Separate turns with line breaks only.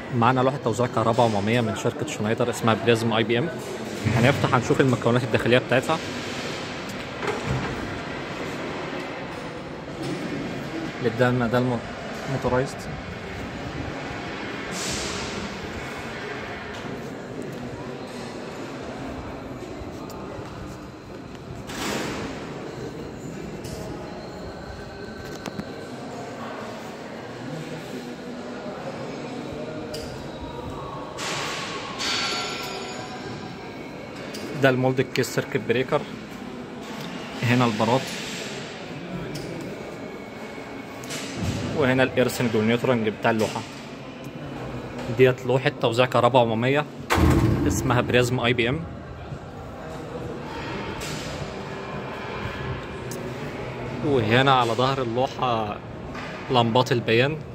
معانا لوحة توزيع كهرباء عمومية من شركة شنايدر اسمها بريزم اي بي ام هنفتح هنشوف المكونات الداخلية بتاعتها اللي قدامنا ده الموتورايزد ده المولد كيس سيركت بريكر هنا البلاط وهنا الارسنج والنيوترنج بتاع اللوحة ديت لوحة توزيع كهرباء عمومية اسمها بريزم اي بي ام وهنا على ظهر اللوحة لمبات البيان